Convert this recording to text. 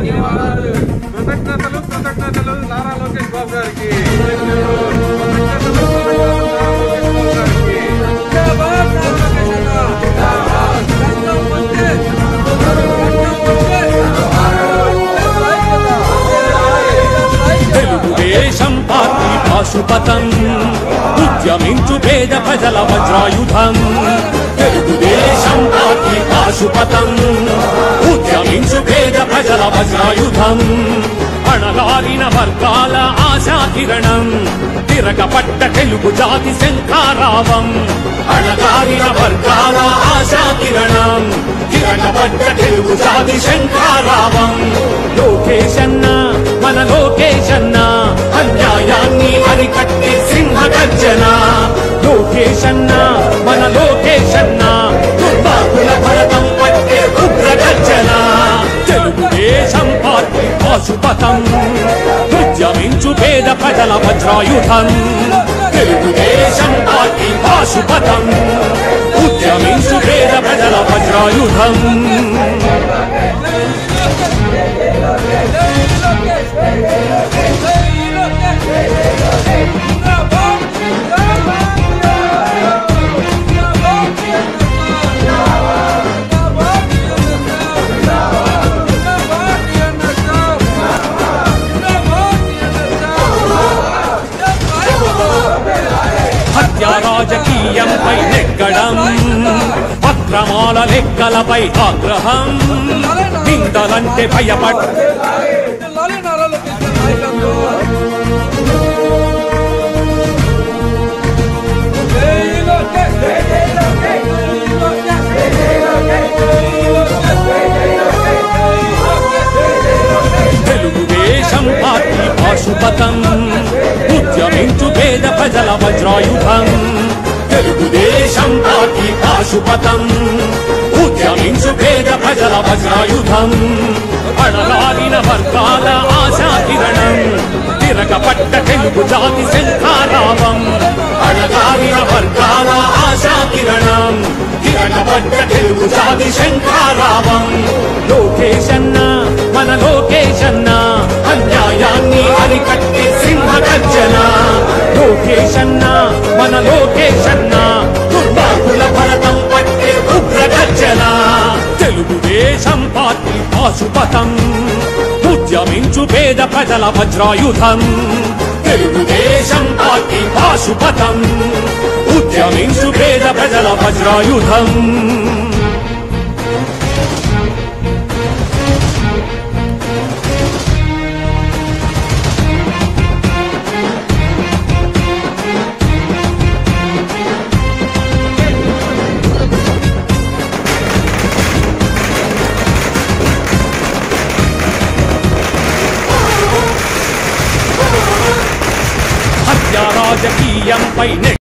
కృతజ్ఞతలు కృతజ్ఞతలు నారా లోకేష్ బాబు గారికి కృతజ్ఞతలు కృతజ్ఞతలు నారా లోకేష్ బాబు గారికి తెలుగుదేశం పార్టీ పాశుపతం ఉద్యమించు పేద ప్రజల వజ్రాయుధం తెలుగుదేశం పార్టీ పాశుపతం ఉద్యమించు పేద ప్రజల వజ్రాయుధం అణగారిన వర్గాల ఆశాకిరణం తిరగపట్ట తెలుగు జాతి శంఖారావం అణగారిన వర్గాల ఆశాకిరణం తిరగపట్ట తెలుగు జాతి శంఖారావం లోకేశన్న మన లోకేశన్న అన్యాయాన్ని అరికట్టే సింహ గర్జన లోకేశన్న మన లోకేశన్న దుర్మార్గుల భరతం పట్టే ఉగ్ర గర్జన తెలుగుదేశం పార్టీ పాశుపతం ఉద్యమించు పేద ప్రజల వజ్రాయుధం తెలుగుదేశం పార్టీ పాశుపతం ఉద్యమించు పేద ప్రజల వజ్రాయుధం హత్య రాజకీయంపై నెగ్గడం అక్రమాల లెక్కలపై ఆగ్రహం నిందలంటే భయపడ తెలుగుదేశం పార్టీ పాశుపతం ఉద్యమించు పేద ప్రజల వజ్రాయుధం తెలుగుదేశం పార్టీ పాశుపతం ఉద్యమించు పేద ప్రజల వజ్రాయుధం అడలాడిన వర్గాల ఆశాకిరణం తిరగపట్ట తెలుగు జాతి శంఖారావం అడగారిన వర్గాల ఆశాకిరణం తిరగపట్ట తెలుగు జాతి శంఖారావం లోకేశన్న మన లోకేశన్న అన్యాయాన్ని అరికట్టే సింహ గర్జన లోకేశన్న మన లోకేశన్న దుర్మార్గుల భరతం పట్టే ఉగ్ర గర్జన తెలుగుదేశం పార్టీ పాశుపతం ఉద్యమించు పేద ప్రజల వజ్రాయుధం తెలుగుదేశం పార్టీ పాశుపతం ఉద్యమించు పేద ప్రజల వజ్రాయుధం హత్య రాజకీయంపై నె